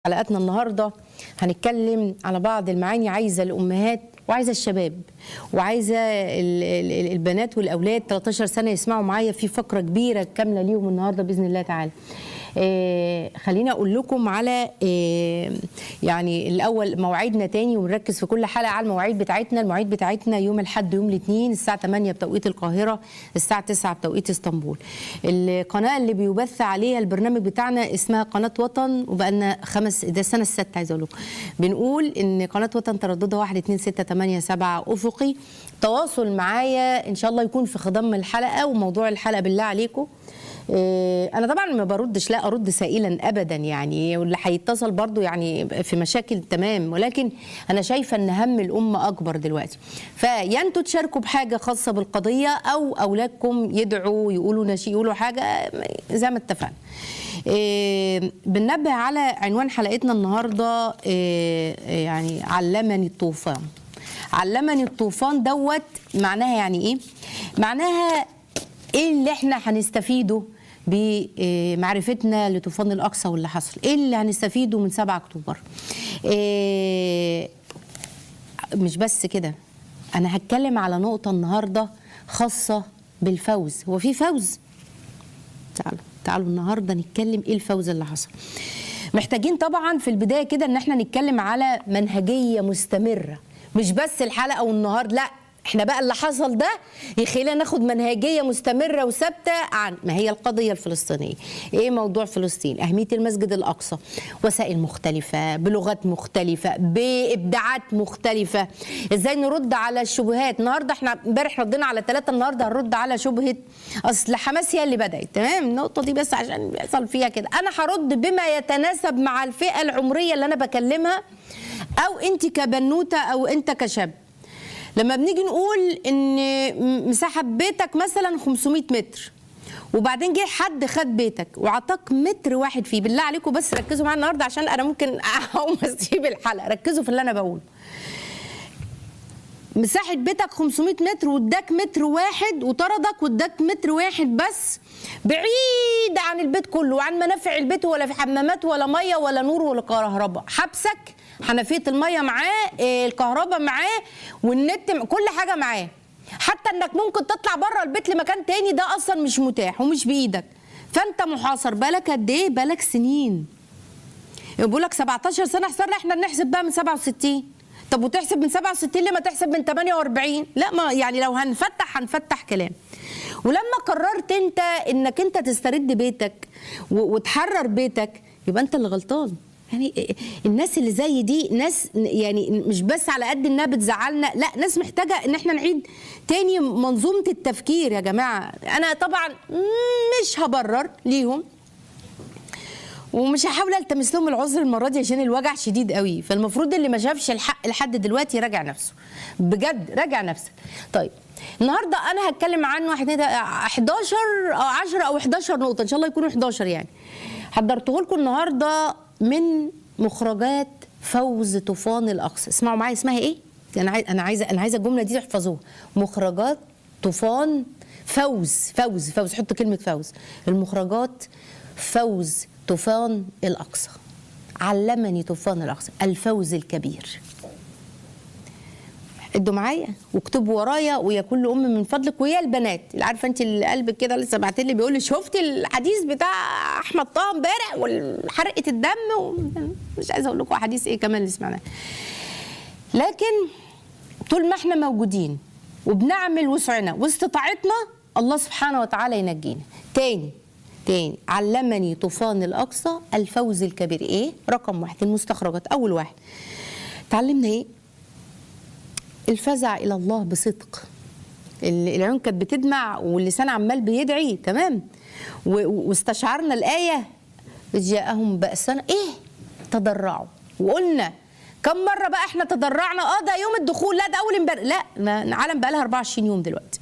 حلقتنا النهارده هنتكلم على بعض المعاني عايزه الامهات وعايزه الشباب وعايزه ال- ال- البنات والاولاد 13 سنه يسمعوا معايا في فقره كبيره كامله ليهم النهارده باذن الله تعالى. آه خليني اقول لكم على آه يعني الاول موعدنا تاني ونركز في كل حلقه على المواعيد بتاعتنا، المواعيد بتاعتنا يوم الاحد يوم الاثنين الساعه 8 بتوقيت القاهره الساعه 9 بتوقيت اسطنبول. القناه اللي بيبث عليها البرنامج بتاعنا اسمها قناه وطن وبقالنا خمس ده السنه السادسه عايزه اقول لكم. بنقول ان قناه وطن ترددها 1 2 6 8 7 افقي تواصل معايا ان شاء الله يكون في خضم الحلقه وموضوع الحلقه بالله عليكم إيه، انا طبعا ما بردش لا ارد سائلا ابدا يعني واللي هيتصل برضو يعني في مشاكل تمام ولكن انا شايفه ان هم الامه اكبر دلوقتي فيا انتوا تشاركوا بحاجه خاصه بالقضيه او اولادكم يدعوا يقولوا نشي يقولوا حاجه زي ما اتفقنا إيه، بننبه على عنوان حلقتنا النهارده إيه، يعني علمني الطوفان علمني الطوفان دوت معناها يعني ايه معناها ايه اللي احنا هنستفيده بمعرفتنا لطوفان الاقصى واللي حصل ايه اللي هنستفيده من 7 اكتوبر إيه مش بس كده انا هتكلم على نقطه النهارده خاصه بالفوز هو في فوز تعالوا تعالوا النهارده نتكلم ايه الفوز اللي حصل محتاجين طبعا في البدايه كده ان احنا نتكلم على منهجيه مستمره مش بس الحلقه والنهار لا احنا بقى اللي حصل ده يخلينا ناخد منهجيه مستمره وثابته عن ما هي القضيه الفلسطينيه ايه موضوع فلسطين اهميه المسجد الاقصى وسائل مختلفه بلغات مختلفه بابداعات مختلفه ازاي نرد على الشبهات النهارده احنا امبارح ردينا على ثلاثه النهارده هنرد على شبهه اصل حماس هي اللي بدات تمام النقطه دي بس عشان بيحصل فيها كده انا هرد بما يتناسب مع الفئه العمريه اللي انا بكلمها او انت كبنوته او انت كشاب لما بنيجي نقول ان مساحه بيتك مثلا 500 متر وبعدين جه حد خد بيتك وعطاك متر واحد فيه بالله عليكم بس ركزوا معايا النهارده عشان انا ممكن اقوم اسيب الحلقه ركزوا في اللي انا بقوله مساحة بيتك 500 متر واداك متر واحد وطردك واداك متر واحد بس بعيد عن البيت كله وعن منافع البيت ولا في حمامات ولا ميه ولا نور ولا كهرباء حبسك حنفيه الميه معاه إيه، الكهرباء معاه والنت مع- كل حاجه معاه حتى انك ممكن تطلع بره البيت لمكان تاني ده اصلا مش متاح ومش بايدك فانت محاصر بالك قد ايه بالك سنين بيقول لك 17 سنه حصلنا احنا نحسب بقى من 67 طب وتحسب من 67 ليه ما تحسب من 48 لا ما يعني لو هنفتح هنفتح كلام ولما قررت انت انك انت تسترد بيتك و- وتحرر بيتك يبقى انت اللي غلطان يعني الناس اللي زي دي ناس يعني مش بس على قد انها بتزعلنا لا ناس محتاجه ان احنا نعيد تاني منظومه التفكير يا جماعه انا طبعا مش هبرر ليهم ومش هحاول التمس لهم العذر المره دي عشان الوجع شديد قوي فالمفروض اللي ما شافش الحق لحد دلوقتي يراجع نفسه بجد راجع نفسك طيب النهارده انا هتكلم عن واحد اتنين تلاته، 11 او 10 او 11 نقطه ان شاء الله يكونوا 11 يعني حضرته لكم النهارده من مخرجات فوز طوفان الاقصى اسمعوا معايا اسمها ايه انا عايز انا عايزه انا عايزه الجمله دي تحفظوها مخرجات طوفان فوز فوز فوز حط كلمه فوز المخرجات فوز طوفان الأقصى علمني طوفان الأقصى الفوز الكبير ادوا معايا واكتبوا ورايا ويا كل ام من فضلك ويا البنات اللي عارفه انت اللي قلبك كده لسه بعت لي بيقول لي شفتي الحديث بتاع احمد طه امبارح وحرقه الدم و... مش عايزه اقول لكم حديث ايه كمان اللي سمعناه لكن طول ما احنا موجودين وبنعمل وسعنا واستطاعتنا الله سبحانه وتعالى ينجينا تاني تاني علمني طوفان الاقصى الفوز الكبير ايه رقم واحد المستخرجات اول واحد تعلمنا ايه الفزع الى الله بصدق ال- العيون كانت بتدمع واللسان عمال بيدعي تمام و- واستشعرنا الايه إذ جاءهم بأسنا ايه تضرعوا وقلنا كم مره بقى احنا تضرعنا اه ده يوم الدخول لا ده اول امبارح لا ما- العالم بقى لها 24 يوم دلوقتي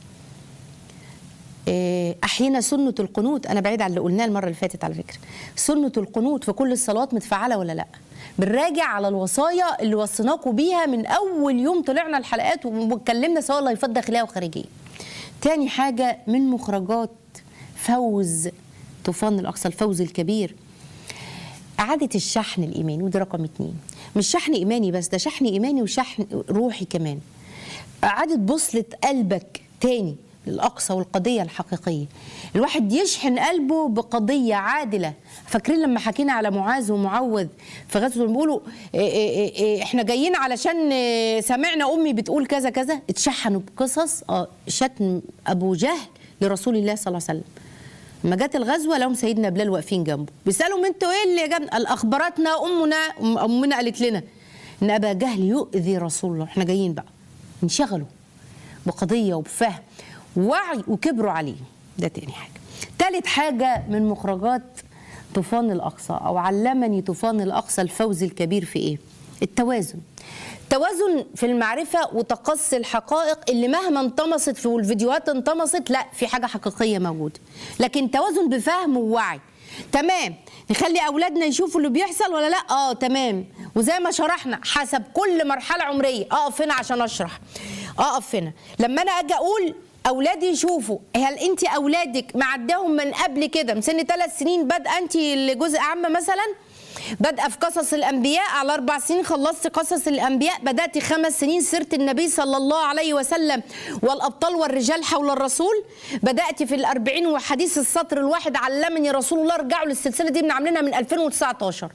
إيه، احيينا سنه القنوت انا بعيد عن اللي قلناه المره اللي فاتت على فكره سنه القنوت في كل الصلوات متفعله ولا لا بنراجع على الوصايا اللي وصيناكم بيها من اول يوم طلعنا الحلقات واتكلمنا سواء الله يفضل داخليه وخارجيه تاني حاجه من مخرجات فوز طوفان الاقصى الفوز الكبير اعاده الشحن الايماني ودي رقم اتنين مش شحن ايماني بس ده شحن ايماني وشحن روحي كمان اعاده بوصله قلبك تاني للاقصى والقضيه الحقيقيه الواحد يشحن قلبه بقضيه عادله فاكرين لما حكينا على معاذ ومعوذ في غزوه بيقولوا إيه إيه إيه احنا جايين علشان إيه، سمعنا امي بتقول كذا كذا اتشحنوا بقصص اه شتم ابو جهل لرسول الله صلى الله عليه وسلم لما جت الغزوه لهم سيدنا بلال واقفين جنبه بيسالهم انتوا ايه اللي جاب قال اخبرتنا امنا أم- امنا قالت لنا ان ابا جهل يؤذي رسول الله احنا جايين بقى انشغلوا بقضيه وبفهم وعي وكبروا عليه ده تاني حاجه تالت حاجه من مخرجات طوفان الاقصى او علمني طوفان الاقصى الفوز الكبير في ايه التوازن توازن في المعرفة وتقصي الحقائق اللي مهما انطمست في والفيديوهات انطمست لا في حاجة حقيقية موجودة لكن توازن بفهم ووعي تمام نخلي أولادنا يشوفوا اللي بيحصل ولا لا اه تمام وزي ما شرحنا حسب كل مرحلة عمرية اقف هنا عشان اشرح اقف هنا لما انا اجي اقول اولادي يشوفوا هل انت اولادك معداهم من قبل كده من سن ثلاث سنين بادئه انت لجزء عام مثلا بادئه في قصص الانبياء على اربع سنين خلصت قصص الانبياء بدات خمس سنين سيره النبي صلى الله عليه وسلم والابطال والرجال حول الرسول بدات في الأربعين وحديث السطر الواحد علمني رسول الله ارجعوا للسلسله دي من عاملينها من 2019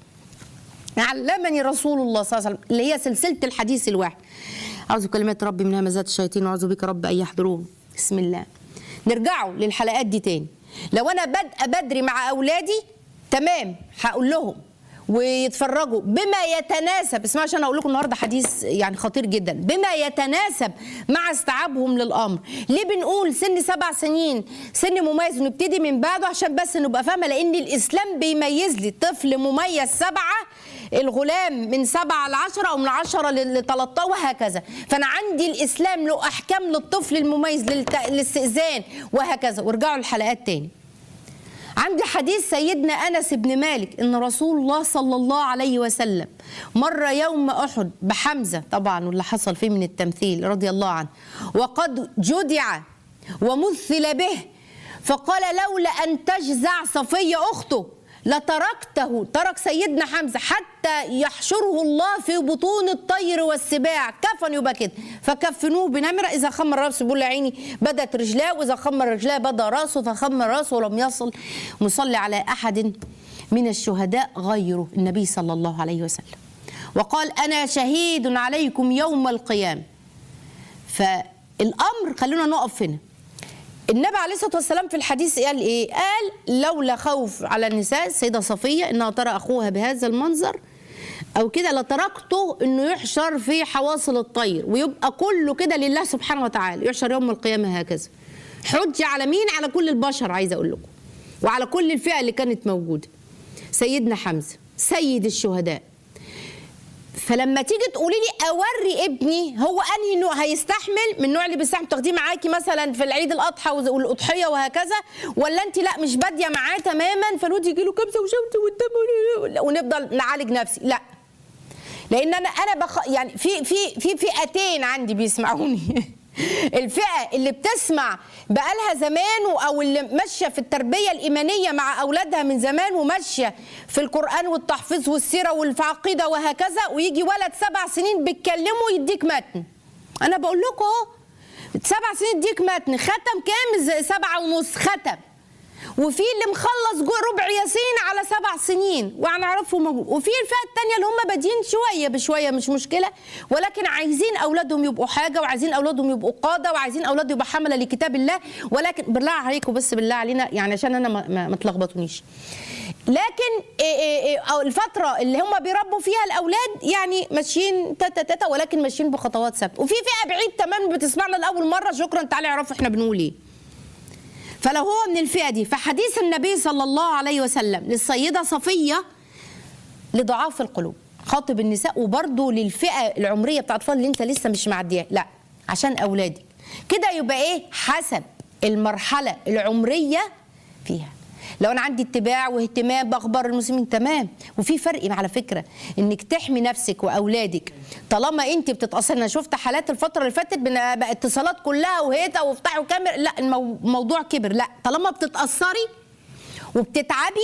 علمني رسول الله صلى الله عليه وسلم اللي هي سلسله الحديث الواحد اعوذ بكلمات ربي من همزات الشياطين واعوذ بك رب ان يحضرون بسم الله نرجعوا للحلقات دي تاني لو انا بادئه بدري مع اولادي تمام هقول لهم ويتفرجوا بما يتناسب اسمعوا عشان اقول لكم النهارده حديث يعني خطير جدا بما يتناسب مع استيعابهم للامر ليه بنقول سن سبع سنين سن مميز ونبتدي من بعده عشان بس نبقى فاهمه لان الاسلام بيميز لي طفل مميز سبعه الغلام من سبعة لعشرة أو من عشرة ل 13 وهكذا فأنا عندي الإسلام له أحكام للطفل المميز للت- للاستئذان وهكذا وارجعوا الحلقات تاني عندي حديث سيدنا انس بن مالك ان رسول الله صلى الله عليه وسلم مر يوم احد بحمزه طبعا واللي حصل فيه من التمثيل رضي الله عنه وقد جدع ومثل به فقال لولا ان تجزع صفيه اخته لتركته ترك سيدنا حمزه حتى يحشره الله في بطون الطير والسباع كفن يبقى كده فكفنوه بنمره اذا خمر راسه بيقول يا عيني بدت رجلاه واذا خمر رجلاه بدا راسه فخمر راسه ولم يصل مصلي على احد من الشهداء غيره النبي صلى الله عليه وسلم وقال انا شهيد عليكم يوم القيامه فالامر خلونا نقف هنا النبي عليه الصلاه والسلام في الحديث قال ايه؟ قال لولا خوف على النساء السيده صفيه انها ترى اخوها بهذا المنظر او كده لتركته انه يحشر في حواصل الطير ويبقى كله كده لله سبحانه وتعالى يحشر يوم القيامه هكذا. حجه على مين؟ على كل البشر عايزه اقول لكم. وعلى كل الفئه اللي كانت موجوده. سيدنا حمزه سيد الشهداء فلما تيجي تقولي لي اوري ابني هو انهي نوع هيستحمل من النوع اللي بيستحمل تاخديه معاكي مثلا في العيد الاضحى وز- والاضحيه وهكذا ولا انت لا مش باديه معاه تماما فالواد يجي له كبسه وشمس قدامه ونفضل نعالج نفسي لا لان انا انا بخ... يعني في في في فئتين عندي بيسمعوني الفئه اللي بتسمع بقالها زمان و- او اللي ماشيه في التربيه الايمانيه مع اولادها من زمان وماشيه في القران والتحفيظ والسيره والعقيده وهكذا ويجي ولد سبع سنين بيتكلمه يديك متن انا بقول لكم اهو سبع سنين يديك متن ختم كام زي سبعة ونص ختم وفي اللي مخلص جو ربع ياسين على سبع سنين وهنعرفه موجود وفي الفئه الثانيه اللي هم بادين شويه بشويه مش مشكله ولكن عايزين اولادهم يبقوا حاجه وعايزين اولادهم يبقوا قاده وعايزين اولادهم يبقوا حمله لكتاب الله ولكن بالله عليكم بس بالله علينا يعني عشان انا ما, ما, ما تلخبطونيش لكن إيه إيه إيه أو الفتره اللي هم بيربوا فيها الاولاد يعني ماشيين تاتا تاتا ولكن ماشيين بخطوات ثابته وفي فئه بعيد تماما بتسمعنا لاول مره شكرا تعالوا اعرفوا احنا بنقول ايه فلو هو من الفئه دي فحديث النبي صلى الله عليه وسلم للسيده صفيه لضعاف القلوب خاطب النساء وبرضه للفئه العمريه بتاعت الاطفال اللي انت لسه مش معديها لا عشان اولادك كده يبقى ايه حسب المرحله العمريه فيها لو انا عندي اتباع واهتمام باخبار المسلمين تمام وفي فرق على فكره انك تحمي نفسك واولادك طالما انت بتتاثر انا شفت حالات الفتره اللي فاتت بن- بقى اتصالات كلها وهيتا وافتحوا كاميرا لا المو- الموضوع كبر لا طالما بتتاثري وبتتعبي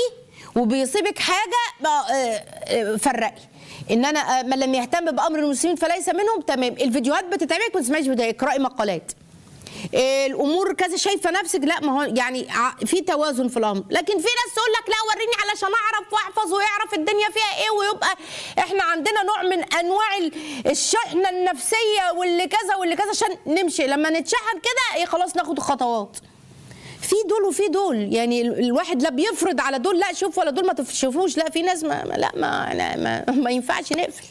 وبيصيبك حاجه بقى، آه، آه، فرقي ان انا آه، من لم يهتم بامر المسلمين فليس منهم تمام الفيديوهات بتتعمل ما تسمعيش فيديوهات اقراي مقالات آه، الامور كذا شايفه نفسك لا ما هو يعني ع- في توازن في الامر لكن في ناس تقول لك لا وريني علشان اعرف واحفظ ويعرف الدنيا فيها ايه ويبقى احنا عندنا نوع من انواع ال- الشحنه النفسيه واللي كذا واللي كذا عشان نمشي لما نتشحن كده ايه خلاص ناخد خطوات في دول وفي دول يعني ال- الواحد لا بيفرض على دول لا شوف ولا دول ما تشوفوش لا في ناس ما ما- لا ما لا ما, ما ينفعش نقفل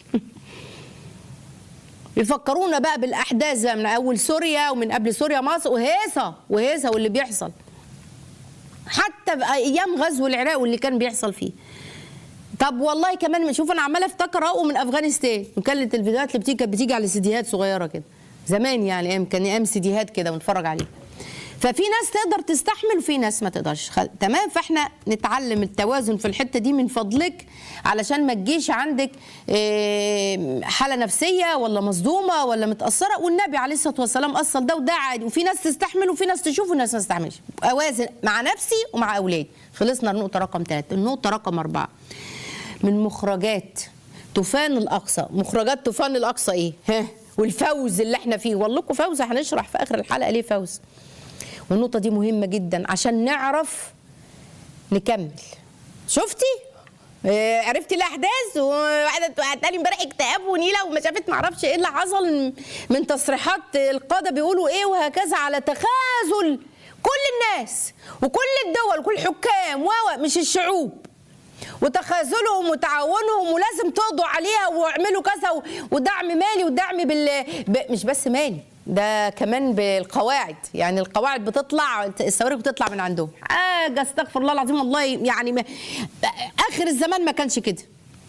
يفكرونا بقى بالاحداث بقى من اول سوريا ومن قبل سوريا مصر وهيصه وهيصه واللي بيحصل حتى بقى ايام غزو العراق واللي كان بيحصل فيه طب والله كمان شوف انا عماله افتكر اهو من افغانستان وكانت الفيديوهات اللي بتيجي كانت بتيجي على سيديهات صغيره كده زمان يعني ايام كان ايام سيديهات كده ونتفرج عليها ففي ناس تقدر تستحمل وفي ناس ما تقدرش خل... تمام فاحنا نتعلم التوازن في الحته دي من فضلك علشان ما تجيش عندك آه، حاله نفسيه ولا مصدومه ولا متاثره والنبي عليه الصلاه والسلام اصل ده وده عادي وفي ناس تستحمل وفي ناس تشوف وناس ما تستحملش اوازن مع نفسي ومع اولادي خلصنا النقطه رقم ثلاثه النقطه رقم اربعه من مخرجات طوفان الاقصى مخرجات طوفان الاقصى ايه ها والفوز اللي احنا فيه والله فوز هنشرح في اخر الحلقه ليه فوز والنقطه دي مهمه جدا عشان نعرف نكمل شفتي آه، عرفتي الاحداث وواحده بعتلي امبارح اكتئاب ونيله وما شافت معرفش ايه اللي حصل من تصريحات القاده بيقولوا ايه وهكذا على تخاذل كل الناس وكل الدول وكل الحكام و مش الشعوب وتخاذلهم وتعاونهم ولازم تقضوا عليها واعملوا كذا و- ودعم مالي ودعم بال ب... مش بس مالي ده كمان بالقواعد يعني القواعد بتطلع الصواريخ بتطلع من عندهم حاجه استغفر الله العظيم والله يعني ما... اخر الزمان ما كانش كده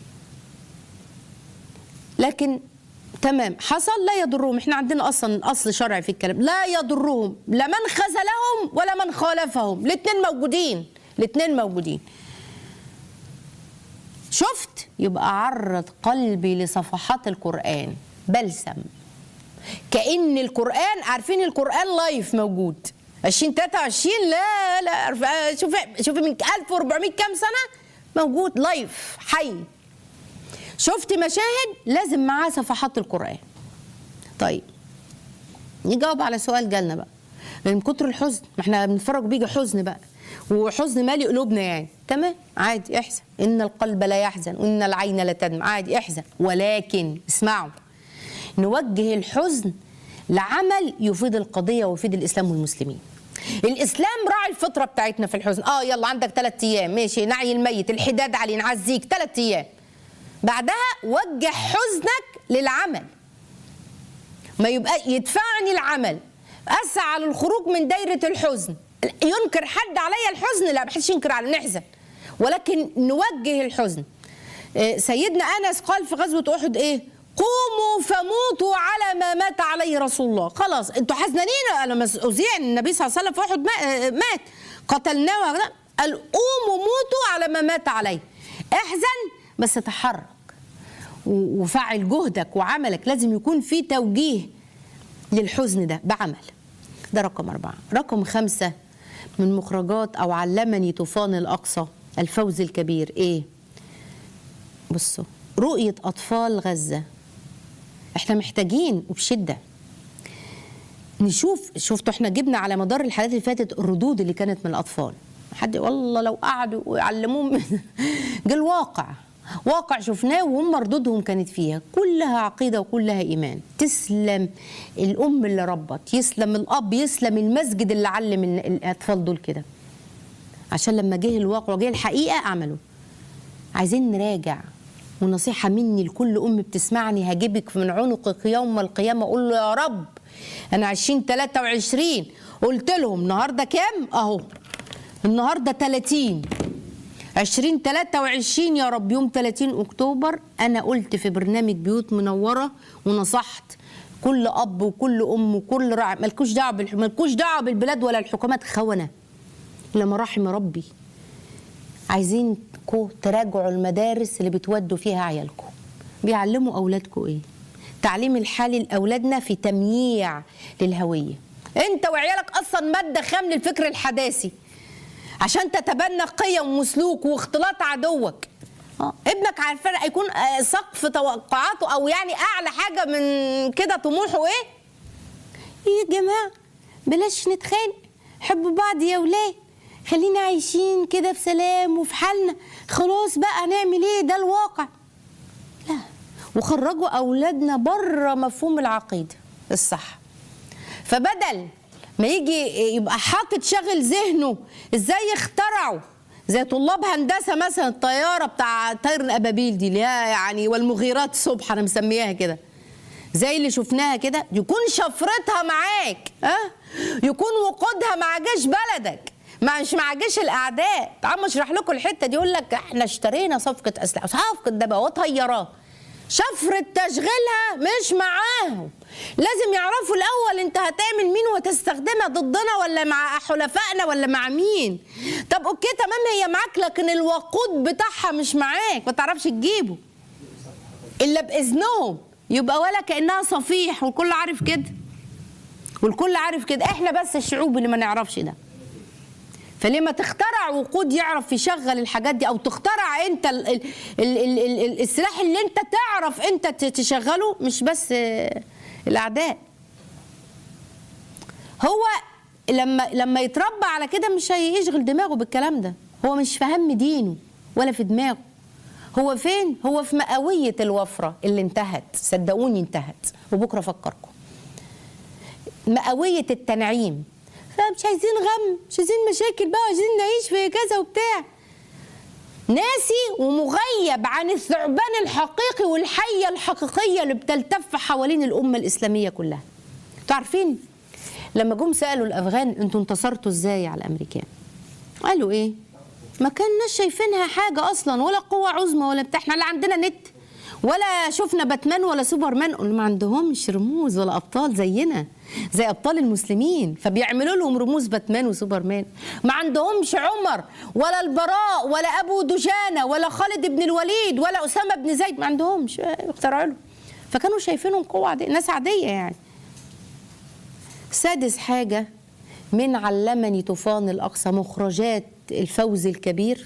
لكن تمام حصل لا يضرهم احنا عندنا اصلا اصل شرعي في الكلام لا يضرهم لا من خذلهم ولا من خالفهم الاثنين موجودين الاثنين موجودين شفت يبقى عرض قلبي لصفحات القرآن بلسم كأن القرآن عارفين القرآن لايف موجود 2023 لا لا عارفة- شوفي شوفي من 1400 كام سنة موجود لايف حي شفت مشاهد لازم معاه صفحات القرآن طيب نجاوب على سؤال جالنا بقى من كتر الحزن ما احنا بنتفرج بيجي حزن بقى وحزن مالي قلوبنا يعني تمام عادي احزن ان القلب لا يحزن وان العين لا تدمع عادي احزن ولكن اسمعوا نوجه الحزن لعمل يفيد القضيه ويفيد الاسلام والمسلمين الاسلام راعي الفطره بتاعتنا في الحزن اه يلا عندك ثلاث ايام ماشي نعي الميت الحداد عليه نعزيك ثلاث ايام بعدها وجه حزنك للعمل ما يبقى يدفعني العمل اسعى للخروج من دايره الحزن ينكر حد عليا الحزن لا محدش ينكر على نحزن ولكن نوجه الحزن آه، سيدنا انس قال في غزوه احد ايه قوموا فموتوا على ما مات عليه رسول الله خلاص انتوا حزنانين انا مس- اذيع إن النبي صلى الله عليه وسلم في احد ما- آه، مات قتلناه وهكذا. قال قوموا موتوا على ما مات عليه احزن بس تحرك و- وفعل جهدك وعملك لازم يكون في توجيه للحزن ده بعمل ده رقم أربعة رقم خمسة من مخرجات أو علمني طوفان الأقصى الفوز الكبير إيه بصوا رؤية أطفال غزة احنا محتاجين وبشدة نشوف شفتوا احنا جبنا على مدار الحلقات اللي فاتت الردود اللي كانت من الأطفال حد والله لو قعدوا ويعلموهم جه الواقع واقع شفناه وهم ردودهم كانت فيها كلها عقيدة وكلها إيمان تسلم الأم اللي ربت يسلم الأب يسلم المسجد اللي علم ال- الأطفال دول كده عشان لما جه الواقع وجه الحقيقة عملوا عايزين نراجع ونصيحة مني لكل أم بتسمعني هجيبك من عنقك يوم القيامة أقول له يا رب أنا 20 23 قلت لهم النهاردة كام؟ أهو النهاردة 30 20 23 يا رب يوم 30 أكتوبر أنا قلت في برنامج بيوت منورة ونصحت كل أب وكل أم وكل راعي مالكوش دعوة بالح- مالكوش دعوة بالبلاد ولا الحكومات خونة لما رحم ربي عايزينكم تراجعوا المدارس اللي بتودوا فيها عيالكم بيعلموا اولادكم ايه تعليم الحالي لاولادنا في تمييع للهويه انت وعيالك اصلا ماده خام للفكر الحداثي عشان تتبنى قيم وسلوك واختلاط عدوك آه، ابنك عارفين هيكون آه، سقف توقعاته او يعني اعلى حاجه من كده طموحه ايه يا جماعه بلاش نتخانق حبوا بعض يا ولاد خلينا عايشين كده في سلام وفي حالنا خلاص بقى هنعمل ايه ده الواقع لا وخرجوا اولادنا بره مفهوم العقيده الصح فبدل ما يجي يبقى حاطط شاغل ذهنه ازاي يخترعوا زي طلاب هندسه مثلا الطياره بتاع طير الابابيل دي اللي هي يعني والمغيرات صبح انا مسمياها كده زي اللي شفناها كده يكون شفرتها معاك ها أه؟ يكون وقودها مع جيش بلدك مع مش مع جيش الاعداء تعالوا اشرح لكم الحته دي يقول لك احنا اشترينا صفقه اسلحه صفقه دبابات طيارات شفرة تشغيلها مش معاهم لازم يعرفوا الاول انت هتعمل مين وتستخدمها ضدنا ولا مع حلفائنا ولا مع مين طب اوكي تمام هي معاك لكن الوقود بتاعها مش معاك ما تعرفش تجيبه الا باذنهم يبقى ولا كانها صفيح والكل عارف كده والكل عارف كده احنا بس الشعوب اللي ما نعرفش ده فليه ما تخترع وقود يعرف يشغل الحاجات دي او تخترع انت ال ال ال ال ال السلاح اللي انت تعرف انت تشغله مش بس الاعداء هو لما لما يتربى على كده مش هيشغل دماغه بالكلام ده هو مش في هم دينه ولا في دماغه هو فين هو في مئوية الوفرة اللي انتهت صدقوني انتهت وبكرة أفكركم مئوية التنعيم فمش عايزين غم مش عايزين مشاكل بقى عايزين نعيش في كذا وبتاع ناسي ومغيب عن الثعبان الحقيقي والحية الحقيقية اللي بتلتف حوالين الأمة الإسلامية كلها انتوا عارفين لما جم سألوا الأفغان انتوا انتصرتوا ازاي على الأمريكان قالوا ايه ما كناش شايفينها حاجة أصلا ولا قوة عظمى ولا بتاع احنا لا عندنا نت ولا شفنا باتمان ولا سوبرمان ما عندهمش رموز ولا ابطال زينا زي ابطال المسلمين فبيعملوا لهم رموز باتمان وسوبرمان ما عندهمش عمر ولا البراء ولا ابو دجانه ولا خالد بن الوليد ولا اسامه بن زيد ما عندهمش اخترعوا له فكانوا شايفينهم قوه عادية ناس عاديه يعني سادس حاجه من علمني طوفان الاقصى مخرجات الفوز الكبير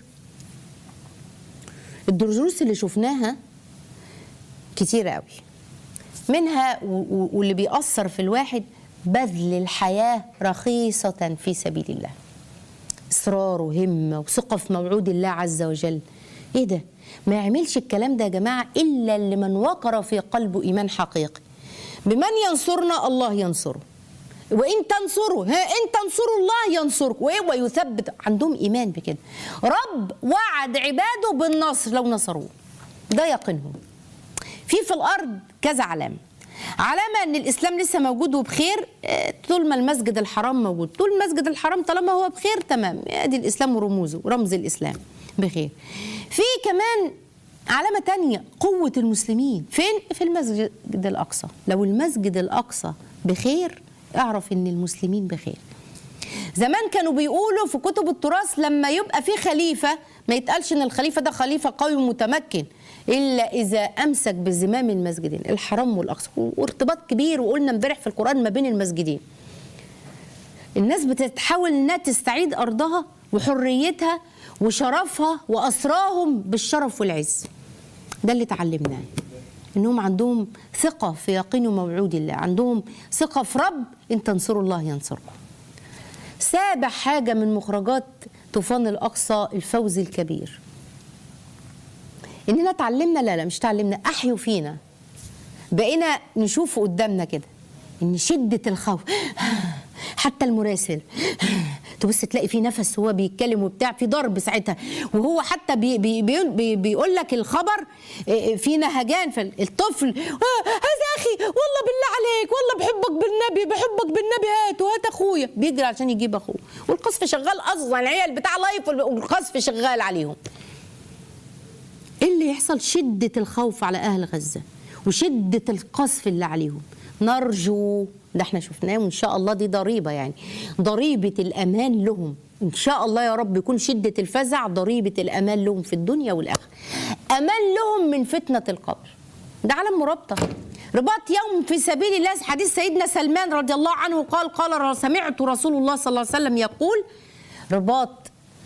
الدروس اللي شفناها كتير قوي منها واللي بيأثر في الواحد بذل الحياة رخيصة في سبيل الله إصرار وهمة وثقة في موعود الله عز وجل إيه ده؟ ما يعملش الكلام ده يا جماعة إلا اللي من وقر في قلبه إيمان حقيقي بمن ينصرنا الله ينصره وإن تنصروا ها إن تنصروا الله ينصركم ويثبت عندهم إيمان بكده رب وعد عباده بالنصر لو نصروه ده يقينهم في في الارض كذا علامه علامه ان الاسلام لسه موجود وبخير طول ما المسجد الحرام موجود طول المسجد الحرام طالما هو بخير تمام ادي الاسلام ورموزه ورمز الاسلام بخير في كمان علامه تانية قوه المسلمين فين في المسجد الاقصى لو المسجد الاقصى بخير اعرف ان المسلمين بخير زمان كانوا بيقولوا في كتب التراث لما يبقى في خليفه ما يتقالش ان الخليفه ده خليفه قوي متمكن الا اذا امسك بزمام المسجدين الحرام والاقصى وارتباط كبير وقلنا امبارح في القران ما بين المسجدين الناس بتحاول انها تستعيد ارضها وحريتها وشرفها واسراهم بالشرف والعز ده اللي اتعلمناه انهم عندهم ثقه في يقين وموعود الله عندهم ثقه في رب ان تنصروا الله ينصركم سابع حاجه من مخرجات طوفان الاقصى الفوز الكبير اننا اتعلمنا لا لا مش اتعلمنا احيوا فينا بقينا نشوف قدامنا كده ان شده الخوف حتى المراسل تبص تلاقي في نفس وهو بيتكلم وبتاع في ضرب ساعتها وهو حتى بي بي بي بيقول لك الخبر في نهجان فالطفل هذا اخي والله بالله عليك والله بحبك بالنبي بحبك بالنبي هات وهات اخويا بيجري عشان يجيب اخوه والقصف شغال اصلا العيال بتاع لايف والقصف شغال عليهم ايه اللي يحصل شدة الخوف على أهل غزة وشدة القصف اللي عليهم نرجو ده احنا شفناه وإن شاء الله دي ضريبة يعني ضريبة الأمان لهم إن شاء الله يا رب يكون شدة الفزع ضريبة الأمان لهم في الدنيا والآخرة أمان لهم من فتنة القبر ده علم مرابطة رباط يوم في سبيل الله حديث سيدنا سلمان رضي الله عنه قال قال سمعت رسول الله صلى الله عليه وسلم يقول رباط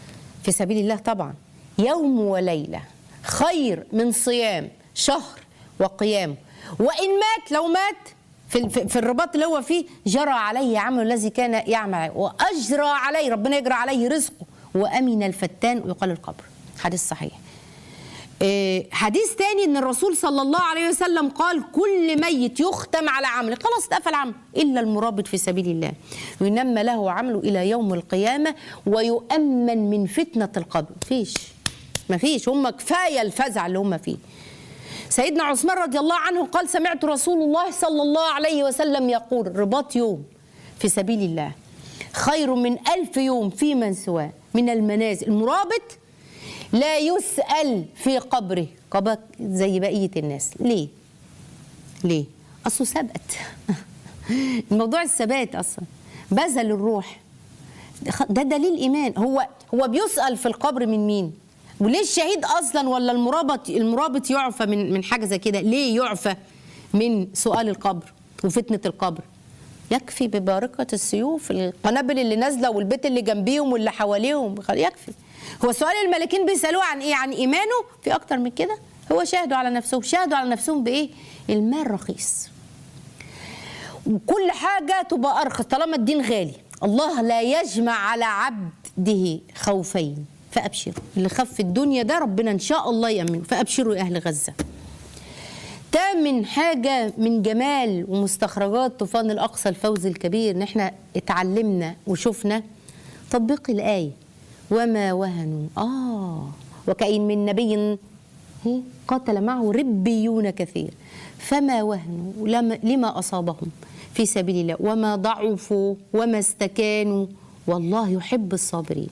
في سبيل الله طبعا يوم وليلة خير من صيام شهر وقيام وإن مات لو مات في, في, في الرباط اللي هو فيه جرى عليه عمل الذي كان يعمل وأجرى عليه ربنا يجرى عليه رزقه وأمن الفتان ويقال القبر حديث صحيح إيه، حديث تاني ان الرسول صلى الله عليه وسلم قال كل ميت يختم على عمله خلاص اتقفل عمله الا المرابط في سبيل الله ينمى له عمله الى يوم القيامه ويؤمن من فتنه القبر مفيش مفيش هم كفايه الفزع اللي هم فيه سيدنا عثمان رضي الله عنه قال سمعت رسول الله صلى الله عليه وسلم يقول رباط يوم في سبيل الله خير من ألف يوم في من سواه من المنازل المرابط لا يسأل في قبره قبر زي بقية الناس ليه؟ ليه؟ أصله ثبت الموضوع الثبات أصلا بذل الروح ده دليل إيمان هو هو بيسأل في القبر من مين؟ وليه الشهيد أصلا ولا المرابط المرابط يعفى من من حاجة زي كده؟ ليه يعفى من سؤال القبر وفتنة القبر؟ يكفي ببارقة السيوف القنابل اللي نازلة والبيت اللي جنبيهم واللي حواليهم يكفي هو سؤال الملكين بيسألوه عن إيه عن إيمانه في أكتر من كده هو شاهدوا على نفسهم شاهدوا على نفسهم بإيه المال رخيص وكل حاجة تبقى أرخص طالما الدين غالي الله لا يجمع على عبده خوفين فأبشروا اللي خف في الدنيا ده ربنا إن شاء الله يأمنه فأبشروا يا أهل غزة تامن حاجة من جمال ومستخرجات طوفان الأقصى الفوز الكبير إن إحنا اتعلمنا وشفنا تطبيق الآية وما وهنوا آه وكأين من نبي قاتل معه ربيون كثير فما وهنوا لما, لما أصابهم في سبيل الله وما ضعفوا وما استكانوا والله يحب الصابرين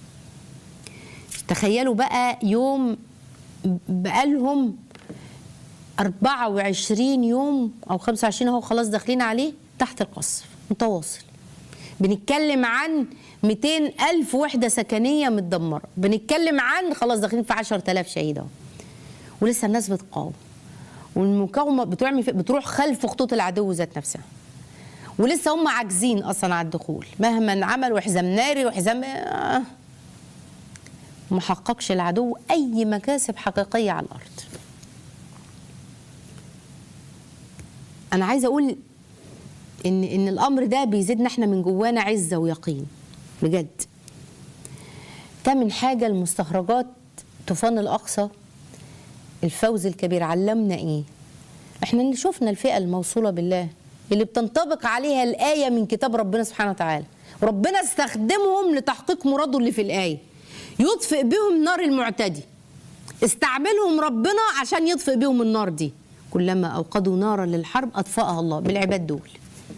تخيلوا بقى يوم بقالهم 24 يوم او 25 اهو خلاص داخلين عليه تحت القصف متواصل بنتكلم عن 200 ألف وحدة سكنية متدمرة بنتكلم عن خلاص داخلين في 10000 شهيد اهو ولسه الناس بتقاوم والمقاومة بتعمل بتروح خلف خطوط العدو ذات نفسها ولسه هم عاجزين اصلا على الدخول مهما عملوا حزام ناري وحزام آه ما حققش العدو اي مكاسب حقيقيه على الارض انا عايزه اقول ان ان الامر ده بيزيدنا احنا من جوانا عزه ويقين بجد تامن حاجه المستخرجات طوفان الاقصى الفوز الكبير علمنا ايه احنا شفنا الفئه الموصوله بالله اللي بتنطبق عليها الايه من كتاب ربنا سبحانه وتعالى ربنا استخدمهم لتحقيق مراده اللي في الايه يطفئ بهم نار المعتدي استعملهم ربنا عشان يطفئ بهم النار دي كلما اوقدوا نارا للحرب اطفاها الله بالعباد دول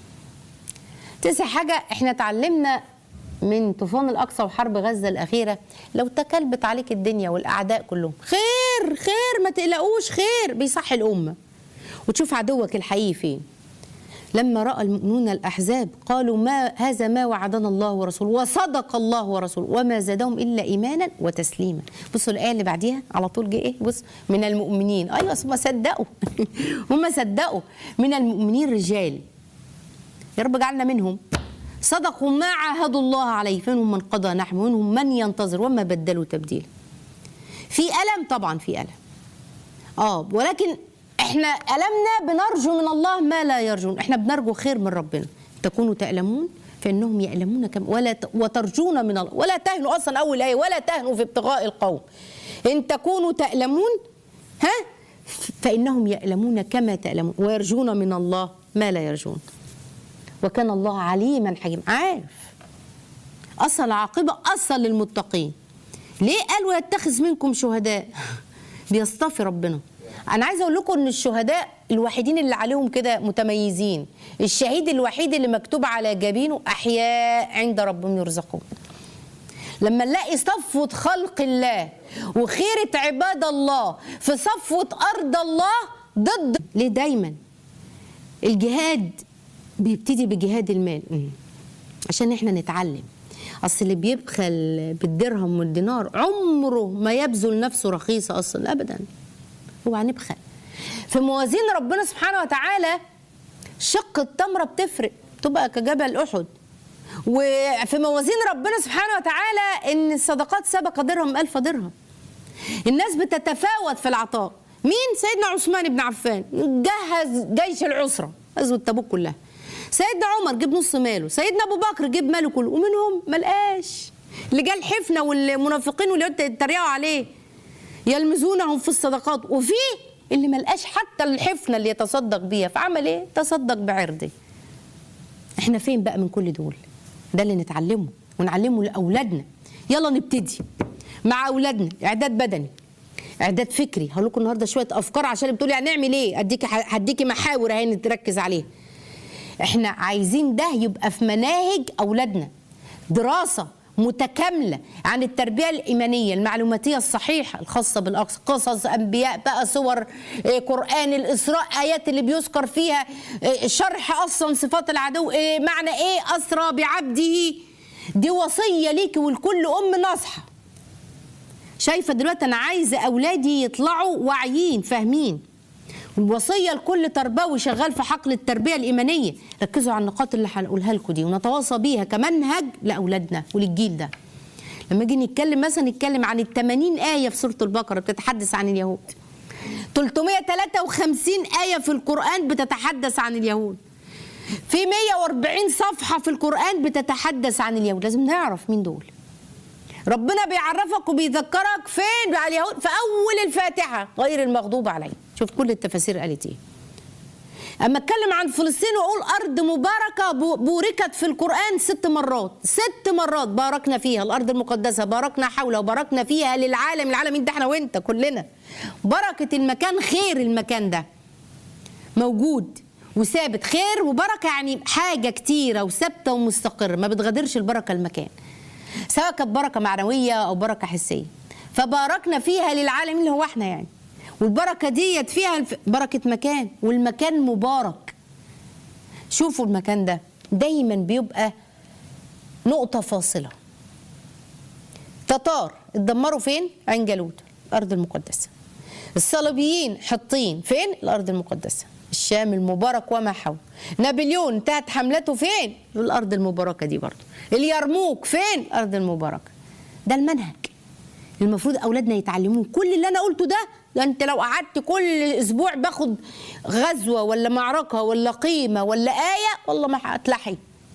تسع حاجه احنا اتعلمنا من طوفان الاقصى وحرب غزه الاخيره لو تكلبت عليك الدنيا والاعداء كلهم خير خير ما تقلقوش خير بيصحي الامه وتشوف عدوك الحقيقي فين لما راى المؤمنون الاحزاب قالوا ما هذا ما وعدنا الله ورسوله وصدق الله ورسوله وما زادهم الا ايمانا وتسليما بصوا الايه اللي بعديها على طول جه ايه بص من المؤمنين ايوه هم صدقوا هم صدقوا من المؤمنين رجال يا رب اجعلنا منهم صدقوا ما عاهدوا الله عليه فمنهم من قضى نحبه ومنهم من ينتظر وما بدلوا تبديلا في الم طبعا في الم اه ولكن احنا ألمنا بنرجو من الله ما لا يرجون احنا بنرجو خير من ربنا تكونوا تألمون فإنهم يألمون كم ولا ت... وترجون من الله ولا تهنوا أصلا أول آية ولا تهنوا في ابتغاء القوم إن تكونوا تألمون ها فإنهم يألمون كما تألمون ويرجون من الله ما لا يرجون وكان الله عليما حكيما عارف أصل العاقبة أصل للمتقين ليه قال ويتخذ منكم شهداء بيصطفي ربنا انا عايزه اقول لكم ان الشهداء الوحيدين اللي عليهم كده متميزين الشهيد الوحيد اللي مكتوب على جبينه احياء عند ربهم يرزقون لما نلاقي صفوة خلق الله وخيرة عباد الله في صفوة أرض الله ضد ليه دايما الجهاد بيبتدي بجهاد المال عشان احنا نتعلم اصل اللي بيبخل بالدرهم والدينار عمره ما يبذل نفسه رخيصه اصلا ابدا هو هنبخل في موازين ربنا سبحانه وتعالى شق التمره بتفرق تبقى كجبل احد وفي موازين ربنا سبحانه وتعالى ان الصدقات سبق درهم ألف درهم الناس بتتفاوت في العطاء مين سيدنا عثمان بن عفان جهز جيش العسرة غزوة تبوك كلها سيدنا عمر جيب نص ماله سيدنا ابو بكر جيب ماله كله ومنهم ملقاش اللي جه الحفنه والمنافقين واللي يتريقوا عليه يلمزونهم في الصدقات وفي اللي ملقاش حتى الحفنه اللي يتصدق بيها فعمل ايه تصدق بعرضه احنا فين بقى من كل دول ده اللي نتعلمه ونعلمه لاولادنا يلا نبتدي مع اولادنا اعداد بدني اعداد فكري هقول لكم النهارده شويه افكار عشان بتقولي هنعمل ايه اديكي هديكي محاور اهي نركز عليها احنا عايزين ده يبقى في مناهج اولادنا دراسه متكامله عن التربيه الايمانيه المعلوماتيه الصحيحه الخاصه بالاقصى قصص انبياء بقى صور إيه، قران الاسراء ايات اللي بيذكر فيها إيه، شرح اصلا صفات العدو إيه، معنى ايه اسرى بعبده دي وصيه ليكي ولكل ام ناصحه شايفه دلوقتي انا عايزه اولادي يطلعوا واعيين فاهمين الوصيه لكل تربوي شغال في حقل التربيه الايمانيه ركزوا على النقاط اللي هنقولها لكم دي ونتواصى بيها كمنهج لاولادنا وللجيل ده لما نيجي نتكلم مثلا نتكلم عن ال 80 ايه في سوره البقره بتتحدث عن اليهود 353 ايه في القران بتتحدث عن اليهود في 140 صفحه في القران بتتحدث عن اليهود لازم نعرف مين دول ربنا بيعرفك وبيذكرك فين على اليهود في اول الفاتحه غير المغضوب عليهم شوف كل التفاسير قالت ايه اما اتكلم عن فلسطين واقول ارض مباركه بو- بوركت في القران ست مرات ست مرات باركنا فيها الارض المقدسه باركنا حولها وباركنا فيها للعالم العالمين ده احنا وانت كلنا بركه المكان خير المكان ده موجود وثابت خير وبركه يعني حاجه كتيره وثابته ومستقره ما بتغادرش البركه المكان سواء كانت بركه معنويه او بركه حسيه فباركنا فيها للعالمين اللي هو احنا يعني والبركه ديت فيها الف- بركه مكان والمكان مبارك شوفوا المكان ده دايما بيبقى نقطه فاصله تتار اتدمروا فين عين جالوت الارض المقدسه الصليبيين حطين فين الارض المقدسه الشام المبارك وما حوله نابليون انتهت حملته فين في الارض المباركه دي برضه اليرموك فين الارض المباركه ده المنهج المفروض اولادنا يتعلموه كل اللي انا قلته ده ده انت لو قعدت كل اسبوع باخد غزوه ولا معركه ولا قيمه ولا ايه والله ما هتلحي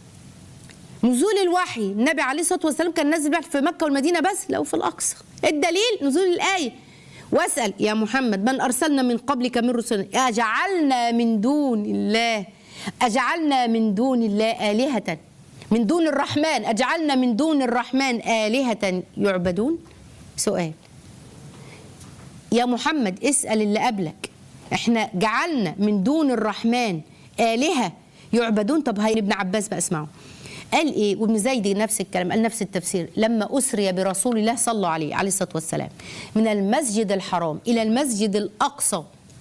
نزول الوحي النبي عليه الصلاه والسلام كان نازل الوحي في مكه والمدينه بس لو في الاقصى الدليل نزول الايه واسال يا محمد من ارسلنا من قبلك من رسلنا اجعلنا من دون الله اجعلنا من دون الله الهه من دون الرحمن اجعلنا من دون الرحمن الهه يعبدون سؤال يا محمد اسال اللي قبلك احنا جعلنا من دون الرحمن الهه يعبدون طب هاي ابن عباس بقى اسمعوا قال ايه وابن زيد نفس الكلام قال نفس التفسير لما اسري برسول الله صلى عليه عليه الصلاه والسلام من المسجد الحرام الى المسجد الاقصى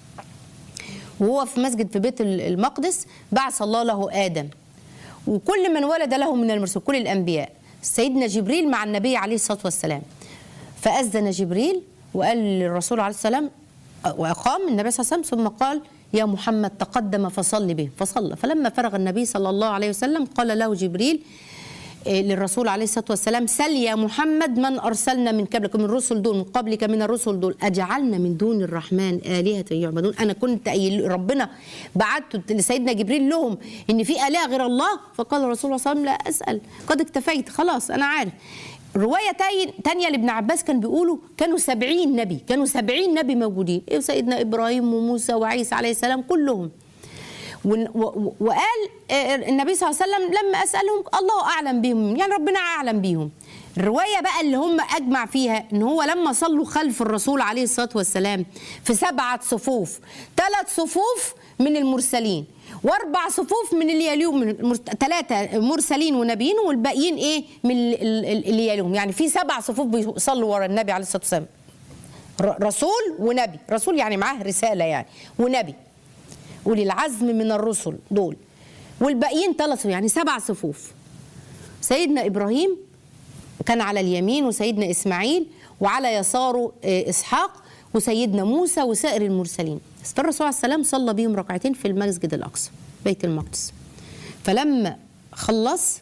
وهو في مسجد في بيت المقدس بعث الله له ادم وكل من ولد له من المرسل كل الانبياء سيدنا جبريل مع النبي عليه الصلاه والسلام فاذن جبريل وقال للرسول عليه السلام واقام النبي صلى الله عليه وسلم ثم قال يا محمد تقدم فصل به فصلى فلما فرغ النبي صلى الله عليه وسلم قال له جبريل إيه، للرسول عليه الصلاه والسلام سل يا محمد من ارسلنا من قبلك من الرسل دول من قبلك من الرسل دول اجعلنا من دون الرحمن الهه يعبدون انا كنت قايل ربنا بعته لسيدنا جبريل لهم ان في اله غير الله فقال الرسول صلى الله عليه وسلم لا اسال قد اكتفيت خلاص انا عارف روايه تاي- تانية لابن عباس كان بيقولوا كانوا سبعين نبي كانوا سبعين نبي موجودين إيه سيدنا ابراهيم وموسى وعيسى عليه السلام كلهم ون- و- و- وقال آه، النبي صلى الله عليه وسلم لما اسالهم الله اعلم بهم يعني ربنا اعلم بيهم الروايه بقى اللي هم اجمع فيها ان هو لما صلوا خلف الرسول عليه الصلاه والسلام في سبعه صفوف ثلاث صفوف من المرسلين واربع صفوف من اللي يليهم من ثلاثه مرسلين ونبيين والباقيين ايه من ال- ال- اللي يليهم يعني في سبع صفوف بيصلوا ورا النبي عليه الصلاه والسلام ر- رسول ونبي رسول يعني معاه رساله يعني ونبي أولي العزم من الرسل دول والباقيين ثلاث يعني سبع صفوف سيدنا إبراهيم كان على اليمين وسيدنا إسماعيل وعلى يساره آه، إسحاق وسيدنا موسى وسائر المرسلين فالرسول عليه السلام صلى بهم ركعتين في المسجد الأقصى بيت المقدس فلما خلص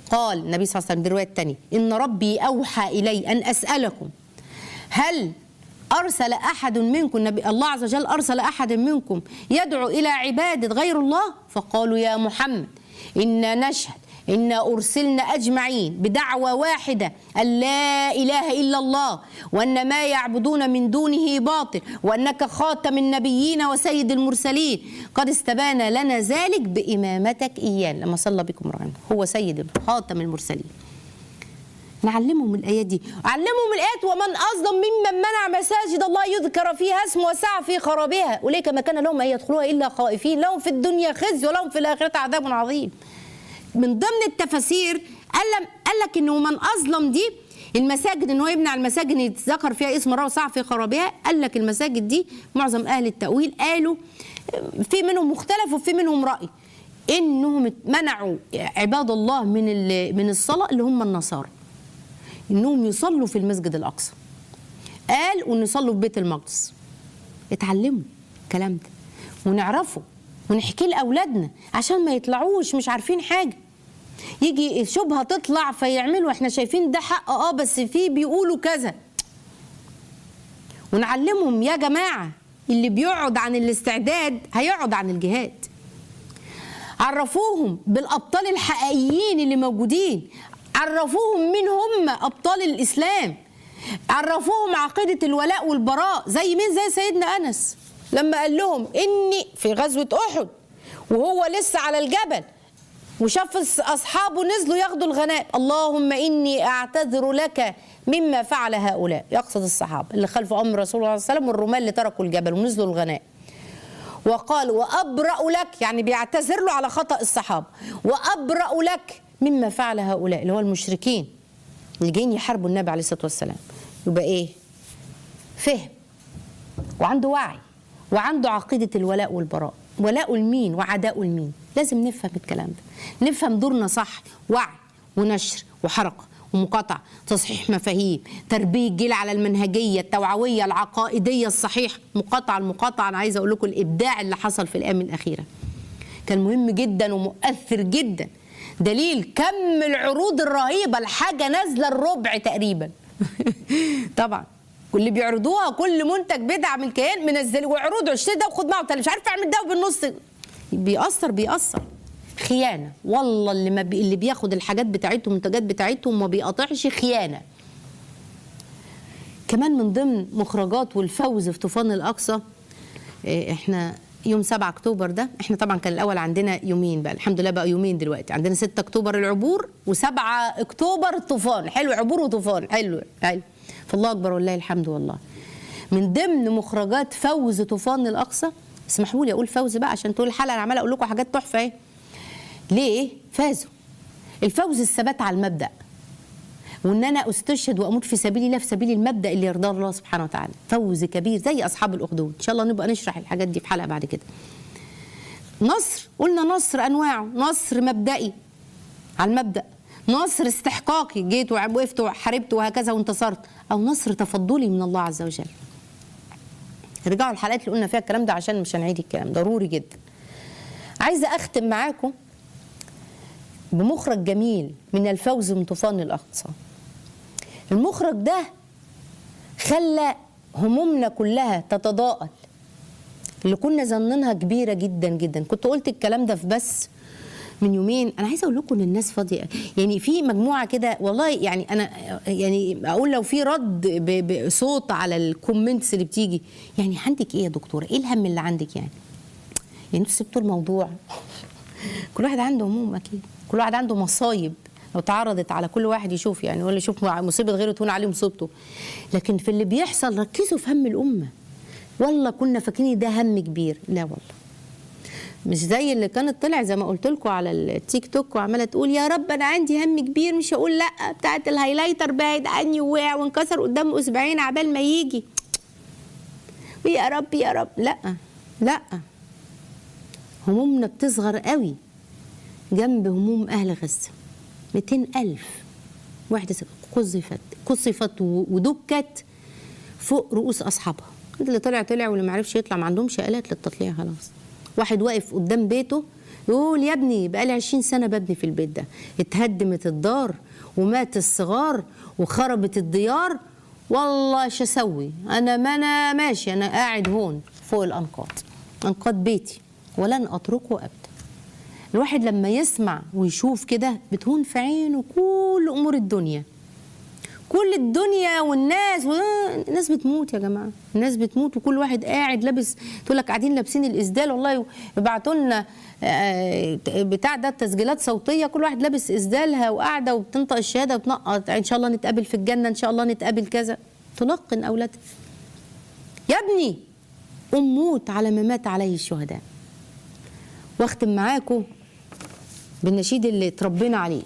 قال النبي صلى الله عليه وسلم دي الروايه الثانيه ان ربي اوحى الي ان اسالكم هل ارسل احد منكم نبي الله عز وجل ارسل احد منكم يدعو الى عباده غير الله فقالوا يا محمد انا نشهد إنا أرسلنا أجمعين بدعوة واحدة أن لا إله إلا الله وأن ما يعبدون من دونه باطل وأنك خاتم النبيين وسيد المرسلين قد استبان لنا ذلك بإمامتك إيانا لما صلى بكم رغم هو سيد خاتم المرسلين نعلمهم الآيات دي علمهم الآيات ومن أظلم ممن منع مساجد الله يذكر فيها اسمه وسعى في خرابها أولئك ما كان لهم أن يدخلوها إلا خائفين لهم في الدنيا خزي ولهم في الآخرة عذاب عظيم من ضمن التفاسير قال قال لك انه من اظلم دي المساجد ان هو يمنع المساجد اللي يتذكر فيها اسم الله وسعى في خرابها قال لك المساجد دي معظم اهل التاويل قالوا في منهم مختلف وفي منهم راي انهم منعوا عباد الله من من الصلاه اللي هم النصارى انهم يصلوا في المسجد الاقصى قال وان يصلوا في بيت المقدس اتعلموا الكلام ده ونعرفه ونحكيه لاولادنا عشان ما يطلعوش مش عارفين حاجه يجي شبهه تطلع فيعملوا احنا شايفين ده حق اه بس في بيقولوا كذا ونعلمهم يا جماعه اللي بيقعد عن الاستعداد هيقعد عن الجهاد عرفوهم بالابطال الحقيقيين اللي موجودين عرفوهم مين هم ابطال الاسلام عرفوهم عقيده الولاء والبراء زي مين زي سيدنا انس لما قال لهم اني في غزوه احد وهو لسه على الجبل وشاف اصحابه نزلوا ياخدوا الغنائم اللهم اني اعتذر لك مما فعل هؤلاء يقصد الصحابه اللي خلفوا امر رسول الله صلى الله عليه وسلم والرمال اللي تركوا الجبل ونزلوا الغنائم وقال وابرا لك يعني بيعتذر له على خطا الصحابه وابرا لك مما فعل هؤلاء اللي هو المشركين اللي جايين يحاربوا النبي عليه الصلاه والسلام يبقى ايه فهم وعنده وعي وعنده عقيدة الولاء والبراء ولاء لمين وعداء لمين لازم نفهم الكلام ده نفهم دورنا صح وعي ونشر وحركة ومقاطعة تصحيح مفاهيم تربية جيل على المنهجية التوعوية العقائدية الصحيحة مقاطعة المقاطعة أنا عايزة أقول لكم الإبداع اللي حصل في الأيام الأخيرة كان مهم جدا ومؤثر جدا دليل كم العروض الرهيبة الحاجة نازلة الربع تقريبا طبعا واللي بيعرضوها كل منتج بيدعم الكيان منزل وعروض اشتري ده وخد معه مش عارف اعمل ده وبالنص بيأثر بيأثر خيانه والله اللي ما بي اللي بياخد الحاجات بتاعتهم المنتجات بتاعتهم ما بيقاطعش خيانه كمان من ضمن مخرجات والفوز في طوفان الاقصى احنا يوم 7 اكتوبر ده احنا طبعا كان الاول عندنا يومين بقى الحمد لله بقى يومين دلوقتي عندنا 6 اكتوبر العبور و7 اكتوبر الطوفان حلو عبور وطوفان حلو حلو فالله اكبر والله الحمد والله من ضمن مخرجات فوز طوفان الاقصى اسمحوا لي اقول فوز بقى عشان طول الحلقه انا عماله اقول لكم حاجات تحفه اهي ليه فازوا الفوز الثبات على المبدا وان انا استشهد واموت في سبيل الله في سبيل المبدا اللي يرضاه الله سبحانه وتعالى فوز كبير زي اصحاب الاخدود ان شاء الله نبقى نشرح الحاجات دي في حلقه بعد كده نصر قلنا نصر انواعه نصر مبدئي على المبدا نصر استحقاقي جيت وقفت وحاربت وهكذا وانتصرت او نصر تفضلي من الله عز وجل رجعوا الحلقات اللي قلنا فيها الكلام ده عشان مش هنعيد الكلام ضروري جدا عايزه اختم معاكم بمخرج جميل من الفوز من طوفان الاقصى المخرج ده خلى همومنا كلها تتضاءل اللي كنا ظنينها كبيره جدا جدا كنت قلت الكلام ده في بس من يومين انا عايزه اقول لكم ان الناس فاضيه يعني في مجموعه كده والله يعني انا يعني اقول لو في رد بصوت على الكومنتس اللي بتيجي يعني عندك ايه يا دكتوره ايه الهم اللي عندك يعني يعني انتوا سبتوا الموضوع كل واحد عنده هموم اكيد كل واحد عنده مصايب لو تعرضت على كل واحد يشوف يعني ولا يشوف مصيبه غيره تهون عليه مصيبته لكن في اللي بيحصل ركزوا في هم الامه والله كنا فاكرين ده هم كبير لا والله مش زي اللي كانت طلع زي ما قلت لكم على التيك توك وعماله تقول يا رب انا عندي هم كبير مش هقول لا بتاعت الهايلايتر بعد عني ووقع وانكسر قدامه اسبوعين عبال ما يجي ويا رب يا رب لا لا همومنا بتصغر قوي جنب هموم اهل غزه 200 ألف واحدة قذفت قذفت ودكت فوق رؤوس أصحابها اللي طلع طلع واللي ما عرفش يطلع ما عندهمش آلات للتطليع خلاص واحد واقف قدام بيته يقول يا ابني بقالي 20 سنه ببني في البيت ده اتهدمت الدار ومات الصغار وخربت الديار والله ايش اسوي انا ما انا ماشي انا قاعد هون فوق الانقاض انقاض بيتي ولن اتركه ابدا الواحد لما يسمع ويشوف كده بتهون في عينه كل امور الدنيا كل الدنيا والناس و... الناس بتموت يا جماعه الناس بتموت وكل واحد قاعد لابس تقول لك قاعدين لابسين الاسدال والله يبعتوا لنا آه، بتاع ده تسجيلات صوتيه كل واحد لابس اسدالها وقاعده وبتنطق الشهاده وتنقط ان شاء الله نتقابل في الجنه ان شاء الله نتقابل كذا تلقن اولادها يا ابني قم موت على ما مات عليه الشهداء واختم معاكم بالنشيد اللي اتربينا عليه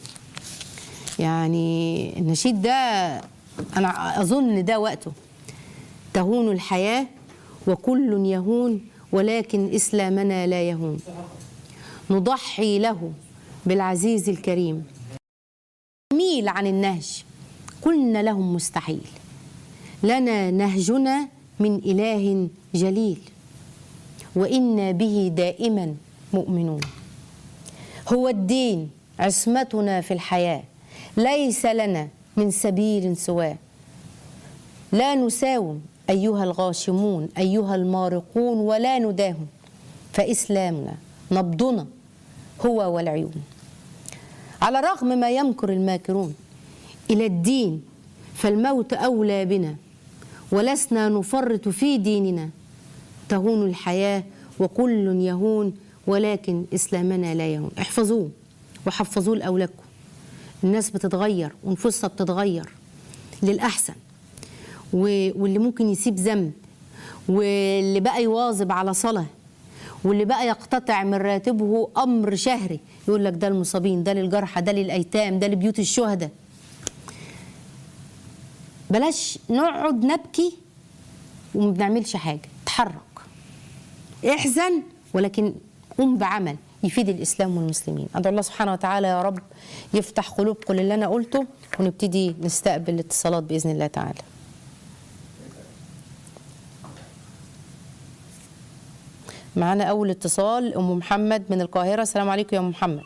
يعني النشيد ده انا اظن ان ده وقته تهون الحياه وكل يهون ولكن اسلامنا لا يهون نضحي له بالعزيز الكريم ميل عن النهج قلنا لهم مستحيل لنا نهجنا من اله جليل وانا به دائما مؤمنون هو الدين عصمتنا في الحياه ليس لنا من سبيل سواه لا نساوم ايها الغاشمون ايها المارقون ولا نداهم فاسلامنا نبضنا هو والعيون على رغم ما يمكر الماكرون الى الدين فالموت اولى بنا ولسنا نفرط في ديننا تهون الحياه وكل يهون ولكن اسلامنا لا يهون احفظوه وحفظوه لاولادكم الناس بتتغير ونفوسها بتتغير للأحسن و- واللي ممكن يسيب ذنب واللي بقى يواظب على صلاة واللي بقى يقتطع من راتبه أمر شهري يقول لك ده المصابين ده للجرحى ده للأيتام ده لبيوت الشهداء بلاش نقعد نبكي وما بنعملش حاجة تحرك احزن ولكن قم بعمل يفيد الاسلام والمسلمين ادعو الله سبحانه وتعالى يا رب يفتح قلوبكم للي انا قلته ونبتدي نستقبل الاتصالات باذن الله تعالى معانا اول اتصال ام محمد من القاهره السلام عليكم يا ام محمد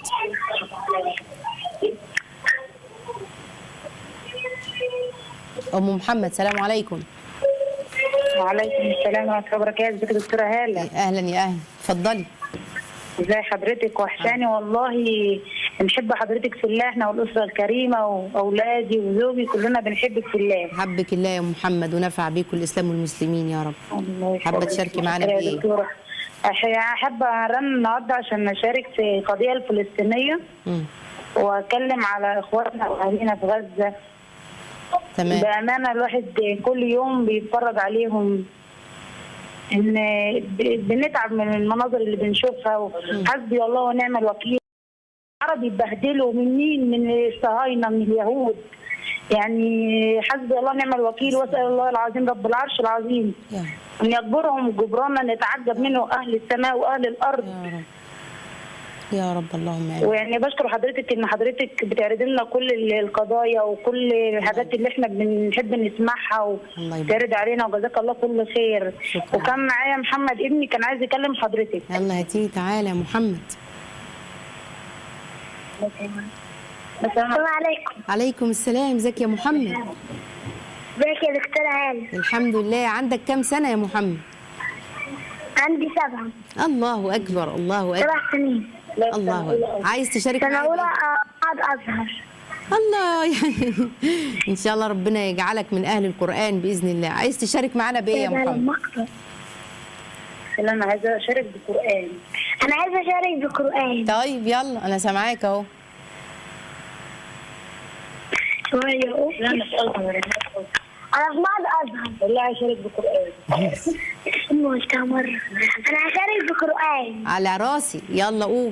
ام محمد سلام عليكم وعليكم السلام ورحمة الله وبركاته ازيك يا دكتورة هالة اهلا يا اهلا اتفضلي ازي حضرتك وحشاني والله بنحب حضرتك في الله احنا والأسرة الكريمة وأولادي وزوجي كلنا بنحبك في الله حبك الله يا محمد ونفع بيكم الاسلام والمسلمين يا رب الله حابة يخليك. تشاركي معانا يا بإيه؟ دكتورة أح- أحب أرن النهاردة عشان أشارك في القضية الفلسطينية مم. وأتكلم على إخواتنا وأهالينا في غزة تمام بأمانة الواحد كل يوم بيتفرج عليهم إن ب- بنتعب من المناظر اللي بنشوفها وحسبي الله ونعم الوكيل العرب يتبهدلوا من مين؟ من الصهاينة من اليهود يعني حسبي الله ونعم الوكيل واسأل الله العظيم رب العرش العظيم يا أن يجبرهم جبرانا نتعجب منه أهل السماء وأهل الأرض يا رب يا رب اللهم امين ويعني بشكر حضرتك ان حضرتك بتعرض لنا كل ال- القضايا وكل الحاجات اللي احنا بنحب نسمعها الله يبارك. وتعرض علينا وجزاك الله كل خير شكرا. وكان معايا محمد ابني كان عايز يكلم حضرتك يلا هاتيه تعالى يا محمد السلام عليكم عليكم السلام ازيك يا محمد ازيك يا دكتورة هاني الحمد لله عندك كام سنة يا محمد عندي سبعة الله أكبر الله أكبر سبع سنين الله أكبر عايز تشارك سنة معايا أولى بإيه؟ أقعد أزهر الله يعني إن شاء الله ربنا يجعلك من أهل القرآن بإذن الله عايز تشارك معانا بإيه يا ده محمد لما أكبر اللي انا عايزه اشارك بالقران أنا عايزة أشارك بالقرآن طيب يلا أنا سامعاك أهو شوية أهو. لا مش ازهر أنا في بعض أزهر والله عايز اشارك بالقران أمي قلتها مرة أنا هشارك بالقرآن على راسي يلا قول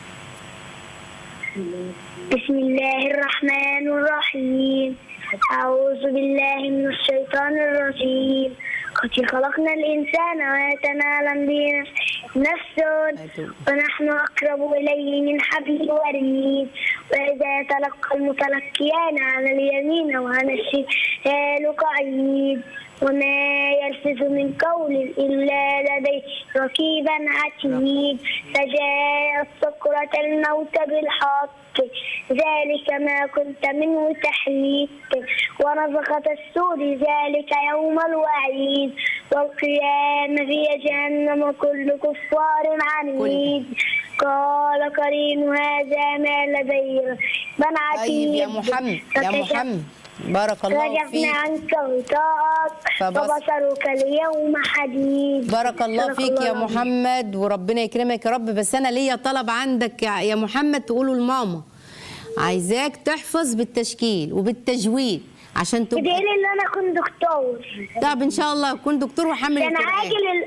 بسم الله الرحمن الرحيم أعوذ بالله من الشيطان الرجيم قد خلقنا الإنسان ويتنالم به نفسه ونحن أقرب إليه من حبل الوريد وإذا يتلقى المتلقيان على اليمين وعلى الشمال قعيد وما يلفظ من قول إلا لديه رقيبا عتيد فجاء سكرة الموت بالحق ذلك ما كنت منه تحيد ونفخة السور ذلك يوم الوعيد والقيامة في جهنم كل كفار عنيد قال قرين هذا ما لدي من عتيد طيب يا محمد يا فكشف- محمد بارك الله كشفنا فيك عنك غطاءك فبص- فبصرك اليوم حديد بارك الله صدق فيك يا العظيم. محمد وربنا يكرمك يا رب بس انا ليا طلب عندك يا يا محمد تقوله لماما عايزاك تحفظ بالتشكيل وبالتجويد عشان بدي تبقى لي ان انا اكون دكتور طب ان شاء الله كن دكتور وحامل ده انا القرآن عاجل ال...